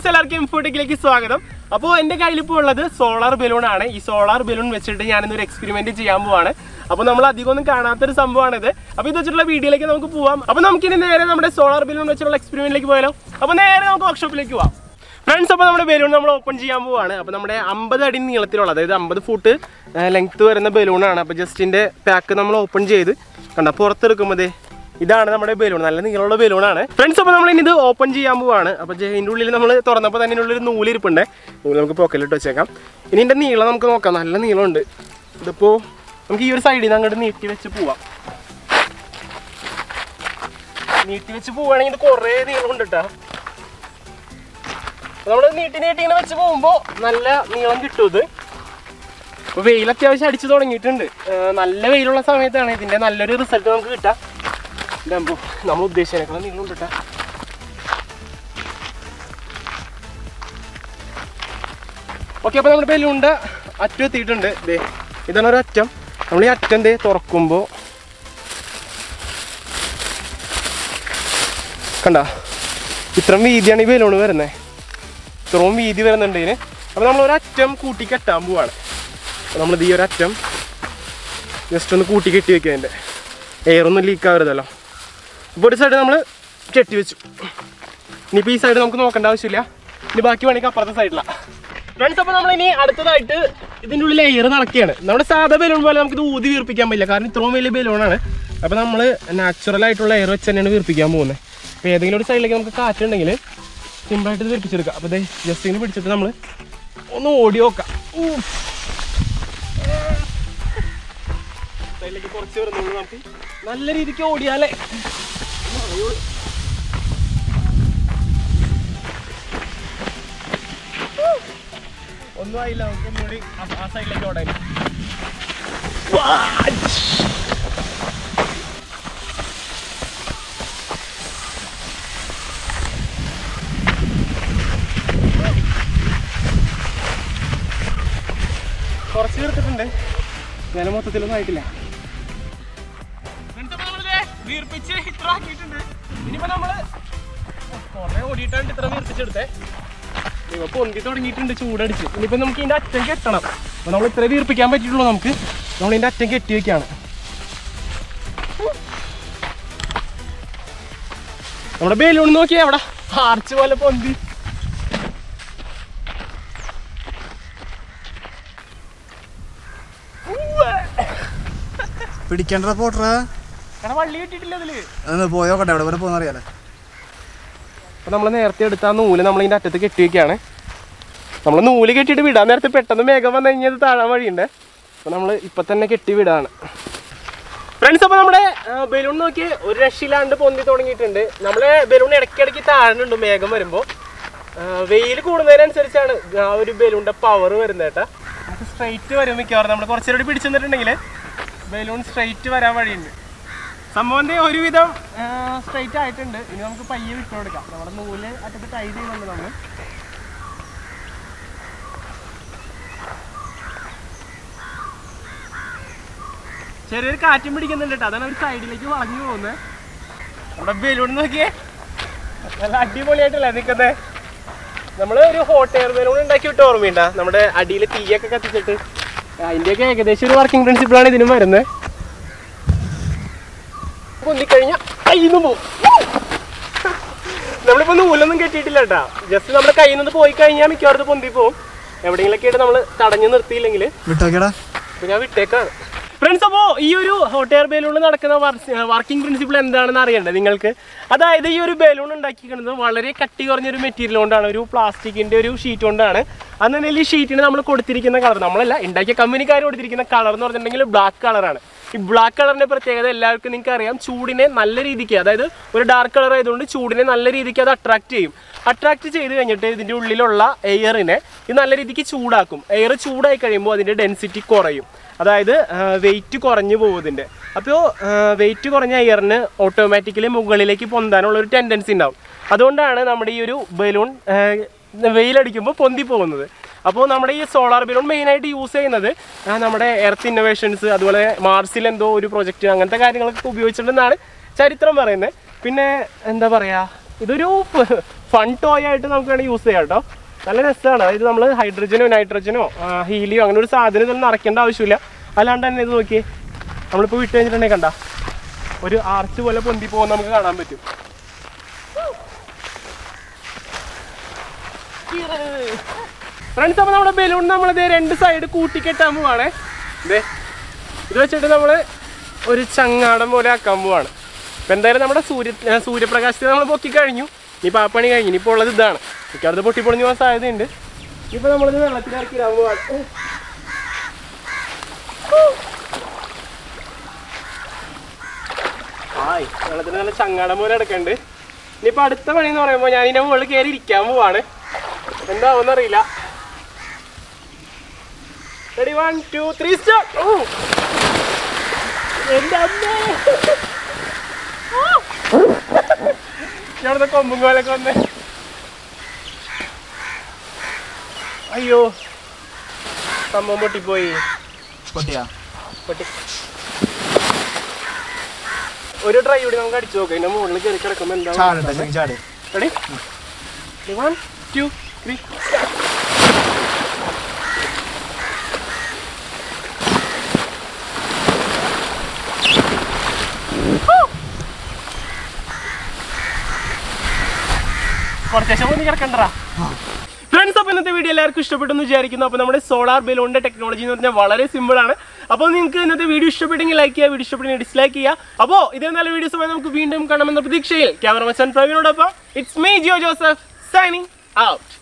എല്ലാവർക്കും ഇൻഫോട്ടിക്കിലേക്ക് സ്വാഗതം അപ്പോൾ എൻ്റെ കയ്യിൽ ഇപ്പോൾ ഉള്ളത് സോളാർ ബലൂൺ ആണ് ഈ സോളാർ ബലൂൺ വെച്ചിട്ട് ഞാനിന്നൊരു എക്സ്പെരിമെന്റ് ചെയ്യാൻ പോവാണ് അപ്പോൾ നമ്മൾ അധികം ഒന്നും കാണാത്തൊരു സംഭവമാണിത് അപ്പോൾ ഇത് വെച്ചിട്ടുള്ള വീഡിയോയിലേക്ക് നമുക്ക് പോവാം അപ്പോൾ നമുക്കിനി നേരെ നമ്മുടെ സോളാർ ബലൂൺ വെച്ചിട്ടുള്ള എക്സ്പെരിമെന്റിലേക്ക് പോയാലോ അപ്പോൾ നേരെ നമുക്ക് വർക്ക്ഷോപ്പിലേക്ക് പോവാം ഫ്രണ്ട്സ് അപ്പോൾ നമ്മുടെ ബലൂൺ നമ്മൾ ഓപ്പൺ ചെയ്യാൻ പോവാണ് അപ്പോൾ നമ്മുടെ അമ്പത് അടി നീളത്തിലുള്ള അതായത് അമ്പത് ഫുട്ട് ലെങ്ത് വരുന്ന ബലൂണാണ് അപ്പോൾ ജസ്റ്റിൻ്റെ പാക്ക് നമ്മൾ ഓപ്പൺ ചെയ്ത് കണ്ട പുറത്തെടുക്കുമ്പോൾ ദേ ഇതാണ് നമ്മുടെ ബലൂൺ നല്ല നീളമുള്ള ബലൂണാണ് ഫ്രണ്ട്സ് അപ്പോൾ നമ്മൾ ഇനി ഇത് ഓപ്പൺ ചെയ്യാൻ പോവാണ് അപ്പോൾ ഇതിൻ്റെ ഉള്ളിൽ നമ്മൾ തുറന്നപ്പോൾ തന്നെ ഉള്ളിൽ ഒരു നൂലിരിപ്പുണ്ട് നൂല് നമുക്ക് പോക്കലിട്ട് വെച്ചേക്കാം ഇനി ഇതിൻ്റെ നീളം നമുക്ക് നോക്കാം നല്ല നീളമുണ്ട് ഇതിപ്പോൾ നമുക്ക് ഈ ഒരു സൈഡിൽ നിന്ന് അങ്ങോട്ട് നീട്ടി വെച്ച് പോവാം നീട്ടി വെച്ച് പോവുകയാണെങ്കിൽ ഇത് കുറേ നീളമുണ്ട് കേട്ടോ നമ്മൾ നീട്ടി നീട്ടി ഇങ്ങനെ വെച്ച് പോകുമ്പോൾ നല്ല നീളം കിട്ടും ഇത് അപ്പോൾ വെയിൽ അത്യാവശ്യം അടിച്ചു തുടങ്ങിയിട്ടുണ്ട് ഏർ നല്ല വെയിലുള്ള സമയത്താണ് ഇതിൻ്റെ നല്ലൊരു റിസൾട്ട് നമുക്ക് കിട്ടാം ഇതാകുമ്പോൾ നമ്മൾ ഉദ്ദേശിച്ചതിനേക്കാളും നീളം കിട്ടാ ഓക്കെ അപ്പോൾ നമ്മുടെ ബലൂണിൻ്റെ അറ്റം എത്തിയിട്ടുണ്ട് ദേ ഇതാണ് ഒരു അറ്റം നമ്മൾ ഈ അറ്റം ദേ തുറക്കുമ്പോൾ കണ്ട ഇത്രയും വീതിയാണ് ഈ ബലൂണ് വരുന്നത് ഇത്രയും വീതി വരുന്നുണ്ട് ഇതിന് അപ്പോൾ നമ്മൾ ഒരറ്റം കൂട്ടി കെട്ടാൻ പോവാണ് അപ്പോൾ നമ്മളിത് ഈ ഒരറ്റം ജസ്റ്റ് ഒന്ന് കൂട്ടി കെട്ടി വെക്കുക അതിൻ്റെ എയറൊന്നും ലീക്ക് ആവരുതല്ലോ ഇപ്പോൾ ഒരു സൈഡ് നമ്മൾ കെട്ടി വെച്ചു ഇനിയിപ്പോൾ ഈ സൈഡ് നമുക്ക് നോക്കേണ്ട ആവശ്യമില്ല ഇനി ബാക്കി വേണമെങ്കിൽ അപ്പുറത്തെ സൈഡിലാണ് ഫ്രണ്ട്സ് അപ്പോൾ നമ്മൾ ഇനി അടുത്തതായിട്ട് ഇതിൻ്റെ ഉള്ളിൽ എയർ നടക്കുകയാണ് നമ്മുടെ സാധാ ബലൂൺ പോലെ നമുക്ക് ഇത് ഊതി വീർപ്പിക്കാൻ പറ്റില്ല കാരണം ഇത്രയും വലിയ ബലൂണാണ് അപ്പോൾ നമ്മൾ നാച്ചുറൽ ആയിട്ടുള്ള എയർ വെച്ച് തന്നെയാണ് വീർപ്പിക്കാൻ പോകുന്നത് അപ്പോൾ ഏതെങ്കിലും ഒരു സൈഡിലേക്ക് നമുക്ക് കാറ്റുണ്ടെങ്കിൽ സിമ്പിളായിട്ട് ഇത് വീർപ്പിച്ചെടുക്കാം അപ്പോൾ ജസ്റ്റ് ഇങ്ങനെ പിടിച്ചിട്ട് നമ്മൾ ഒന്ന് ഓടി നോക്കാം ഊഫ്. സൈഡിലേക്ക് കുറച്ച് വരുന്നുള്ളൂ നമുക്ക് നല്ല രീതിക്ക് ഓടിയാലേ ഒന്നും ആയില്ല നമുക്ക് ഒന്നുകൂടി ആ- ആ സൈഡിലേക്ക് ഓടാൻ കുറച്ച് തീർത്തിട്ടുണ്ട് ഞാൻ മൊത്തത്തിലൊന്നും ആയിട്ടില്ല വീർപ്പിച്ച് ഇത്ര ആക്കിയിട്ടുണ്ട് ഇനിയിപ്പോ നമ്മള് കുറെ ഓടിയിട്ടാണ് ഇത്ര വീർപ്പിച്ചെടുത്തേ ഇവ പൊന്തി തുടങ്ങിയിട്ടുണ്ട് ചൂടടിച്ച് ഇനിയിപ്പോ നമുക്ക് ഇതിന്റെ അറ്റം കെട്ടണം അപ്പൊ നമ്മൾ ഇത്ര വീർപ്പിക്കാൻ പറ്റിയിട്ടുള്ളൂ നമുക്ക് നമ്മൾ ഇതിന്റെ അറ്റം കെട്ടി വെക്കാണ് നമ്മുടെ ബലൂൺ നോക്കിയാ അവിടെ ആർച്ച് പോലെ പൊന്തി പിടിക്കേണ്ട പോട്ടറാ കാരണം വള്ളി കിട്ടിയിട്ടില്ല അതില് ഒന്ന് പോയോക്കട്ടെ എവിടെ വരെ പോകുന്ന അറിയാലേ അപ്പോൾ നമ്മൾ നേരത്തെ എടുത്ത ആ നൂല് നമ്മൾ ഇതിൻ്റെ അറ്റത്ത് കെട്ടി വെക്കുകയാണ് നമ്മൾ നൂല് കെട്ടിയിട്ട് വിടാൻ നേരത്തെ പെട്ടെന്ന് മേഘം വന്നു കഴിഞ്ഞാൽ ഇത് താഴാൻ വഴിയുണ്ട് അപ്പോൾ നമ്മൾ ഇപ്പം തന്നെ കെട്ടി വിടാണ് ഫ്രണ്ട്സ് അപ്പോൾ നമ്മുടെ ബലൂൺ നോക്കി ഒരു രക്ഷയില്ലാണ്ട് പൊന്തി തുടങ്ങിയിട്ടുണ്ട് നമ്മളെ ബലൂൺ ഇടയ്ക്കിടയ്ക്ക് താഴുന്നുണ്ട് മേഘം വരുമ്പോൾ വെയിൽ കൂടുന്നതിനനുസരിച്ചാണ് ആ ഒരു ബലൂണിൻ്റെ പവർ വരുന്നത് കേട്ടോ നമുക്ക് സ്ട്രൈറ്റ് വരും മിക്കവാറും നമ്മൾ കുറച്ചുകൂടി പിടിച്ചു നിന്നിട്ടുണ്ടെങ്കിൽ ബലൂൺ സ്ട്രൈറ്റ് വരാൻ വഴിയുണ്ട് സംഭവം ദേ ഒരുവിധം സ്ട്രൈറ്റ് ആയിട്ടുണ്ട് ഇനി നമുക്ക് പയ്യെ വിട്ടു കൊടുക്കാം നമ്മുടെ നൂല് അറ്റത്ത് ടൈ ചെയ്യുന്നുണ്ട് നമ്മൾ ചെറിയൊരു കാറ്റും പിടിക്കുന്നുണ്ട് കേട്ടോ അതാണ് ഒരു സൈഡിലേക്ക് വളഞ്ഞു പോകുന്നത് നമ്മുടെ ബലൂൺ നോക്കിയേ നല്ല അടിപൊളിയായിട്ടല്ലേ നിൽക്കുന്നത് നമ്മൾ ഒരു ഹോട്ട് എയർ ബലൂൺ ഉണ്ടാക്കി വിട്ട് ഓർമ്മയുണ്ടാ നമ്മുടെ അടിയിൽ തീയൊക്കെ കത്തിച്ചിട്ട് അതിൻ്റെയൊക്കെ ഏകദേശം ഒരു വർക്കിംഗ് പ്രിൻസിപ്പിളാണ് ഇതിനും വരുന്നത് പൊന്തിക്കഴിഞ്ഞാൽ കയ്യിൽ നിന്ന് പോകും നമ്മളിപ്പോ നൂലൊന്നും കെട്ടിയിട്ടില്ല കേട്ടാ ജസ്റ്റ് നമ്മുടെ കയ്യിൽ നിന്ന് പോയി കഴിഞ്ഞാൽ മിക്കവാറും പൊന്തി പോകും എവിടെയെങ്കിലൊക്കെ ആയിട്ട് നമ്മൾ തടഞ്ഞു നിർത്തിയില്ലെങ്കിൽ വിട്ടോക്കേടാ ഇപ്പൊ ഞാൻ വിട്ടേക്കാണ് ഫ്രണ്ട്സ് അപ്പോൾ ഈ ഒരു ഹോട്ട് എയർ ബലൂണിൽ നടക്കുന്ന വർക്കിംഗ് പ്രിൻസിപ്പിൾ എന്താണെന്ന് അറിയണ്ടേ നിങ്ങൾക്ക് അതായത് ഈ ഒരു ബലൂൺ ഉണ്ടാക്കിയിരിക്കുന്നത് വളരെ കട്ടി കുറഞ്ഞൊരു മെറ്റീരിയൽ കൊണ്ടാണ് ഒരു പ്ലാസ്റ്റിക്കിന്റെ ഒരു ഷീറ്റ് കൊണ്ടാണ് അന്നുണ്ടെങ്കിൽ ഈ ഷീറ്റിന് നമ്മൾ കൊടുത്തിരിക്കുന്ന കളർ നമ്മളല്ല ഉണ്ടാക്കിയ കമ്പനിക്കാർ കൊടുത്തിരിക്കുന്ന കളർ എന്ന് പറഞ്ഞിട്ടുണ്ടെങ്കിൽ ബ്ലാക്ക് കളറാണ് ഈ ബ്ലാക്ക് കളറിന്റെ പ്രത്യേകത എല്ലാവർക്കും നിങ്ങൾക്ക് അറിയാം ചൂടിനെ നല്ല രീതിക്ക് അതായത് ഒരു ഡാർക്ക് കളർ ആയതുകൊണ്ട് ചൂടിനെ നല്ല രീതിക്ക് അത് അട്രാക്ട് ചെയ്യും അട്രാക്ട് ചെയ്ത് കഴിഞ്ഞിട്ട് ഇതിന്റെ ഉള്ളിലുള്ള എയറിനെ ഇത് നല്ല രീതിക്ക് ചൂടാക്കും എയർ ചൂടായി കഴിയുമ്പോൾ അതിന്റെ ഡെൻസിറ്റി കുറയും അതായത് വെയിറ്റ് കുറഞ്ഞു പോകും ഇതിൻ്റെ അപ്പോൾ വെയിറ്റ് കുറഞ്ഞ എയറിന് ഓട്ടോമാറ്റിക്കലി മുകളിലേക്ക് പൊന്താനുള്ള ഒരു ടെൻഡൻസി ഉണ്ടാവും അതുകൊണ്ടാണ് നമ്മുടെ ഈ ഒരു ബലൂൺ വെയിലടിക്കുമ്പോൾ പൊന്തി പോകുന്നത് അപ്പോൾ നമ്മുടെ ഈ സോളാർ ബലൂൺ മെയിനായിട്ട് യൂസ് ചെയ്യുന്നത് ആ, നമ്മുടെ എർത്ത് ഇന്നോവേഷൻസ് അതുപോലെ മാർസിൽ എന്തോ ഒരു പ്രൊജക്റ്റ് അങ്ങനത്തെ കാര്യങ്ങളൊക്കെ ഉപയോഗിച്ചിട്ടുണ്ടെന്നാണ് ചരിത്രം പറയുന്നത് പിന്നെ എന്താ പറയുക ഇതൊരു ഫൺ ടോയ് ആയിട്ട് നമുക്ക് വേണമെങ്കിൽ യൂസ് ചെയ്യാം കേട്ടോ നല്ല രസമാണ് അതായത് നമ്മൾ ഹൈഡ്രജനോ നൈട്രജനോ ഹീലിയോ അങ്ങനെ ഒരു സാധനം ഇതൊന്നും നിറയ്ക്കേണ്ട ആവശ്യമില്ല അല്ലാണ്ട് തന്നെ ഇത് നോക്കിയേ നമ്മളിപ്പോൾ വിട്ട് കഴിഞ്ഞിട്ടുണ്ടെങ്കിൽ കണ്ട ഒരു ആർച്ച് പോലെ പൊന്തി പോകുന്ന നമുക്ക് കാണാൻ പറ്റും ഫ്രണ്ട്സ് അപ്പോൾ നമ്മുടെ ബലൂൺ നമ്മളിത് രണ്ട് സൈഡ് കൂട്ടിക്കെട്ടാൻ പോവാണേ ദേ ഇത് വെച്ചിട്ട് നമ്മൾ ഒരു ചങ്ങാടം പോലെ ആക്കാൻ പോവാണ് ഇപ്പം എന്തായാലും നമ്മുടെ സൂര്യ ഏ, സൂര്യപ്രകാശത്തെ നമ്മൾ പൊക്കി കഴിഞ്ഞു ഇനി പാപ്പണി കഴിഞ്ഞു ഇനിയിപ്പോൾ ഉള്ളത് ഇതാണ് മിക്കവാറും പൊട്ടി പൊളിഞ്ഞു പോകാൻ സാധ്യതയുണ്ട് ഇപ്പം നമ്മളിത് വെള്ളത്തിലിറക്കി ഇടാൻ പോവാണ് ആയി വെള്ളത്തിന് നല്ല ചങ്ങാടം പോലെ എടുക്കണ്ട് ഇനിയിപ്പോൾ അടുത്ത പണി എന്ന് പറയുമ്പോൾ ഞാൻ ഇതിൻ്റെ മുകളിൽ കയറി ഇരിക്കാൻ പോവാണ് എന്താവുമെന്ന് അറിയില്ല ready one two three start ഓ എൻ്റെ അമ്മേ ഞാനത്തെ കൊമ്പും കോലൊക്കെ വന്ന് അയ്യോ സംഭവം പൊട്ടിപ്പോയി പൊട്ടിയാ പൊട്ടി ഒരു ട്രൈ കൂടി നമുക്ക് അടിച്ചു നോക്കാം ഇതിന്റെ മുകളിൽ കയറി കിടക്കുമ്പോൾ എന്താ ചാടട്ടെ ചെങ്ങി ചാട് റെഡി വൺ ടു ത്രീ കുറച്ചേശം ഒന്ന് കിടക്കണ്ടടാ ഫ്രണ്ട്സ് അപ്പോൾ ഇന്നത്തെ വീഡിയോ എല്ലാവർക്കും ഇഷ്ടപ്പെട്ടെന്ന് വിചാരിക്കുന്നു അപ്പോൾ നമ്മുടെ സോളാർ ബലൂണിന്റെ ടെക്നോളജി എന്ന് പറഞ്ഞാൽ വളരെ സിമ്പിൾ ആണ് അപ്പോൾ നിങ്ങൾക്ക് ഇന്നത്തെ വീഡിയോ ഇഷ്ടപ്പെട്ടെങ്കിൽ ലൈക്ക് ചെയ്യുക വീഡിയോ ഇഷ്ടപ്പെട്ടെങ്കിൽ ഡിസ്ലൈക്ക് ചെയ്യുക അപ്പോൾ ഇതേ നല്ല വീഡിയോസുമായി നമുക്ക് വീണ്ടും കാണാമെന്ന പ്രതീക്ഷയിൽ ക്യാമറ മച്ചാൻ പ്രവീണോടൊപ്പം it's me Jio Joseph signing out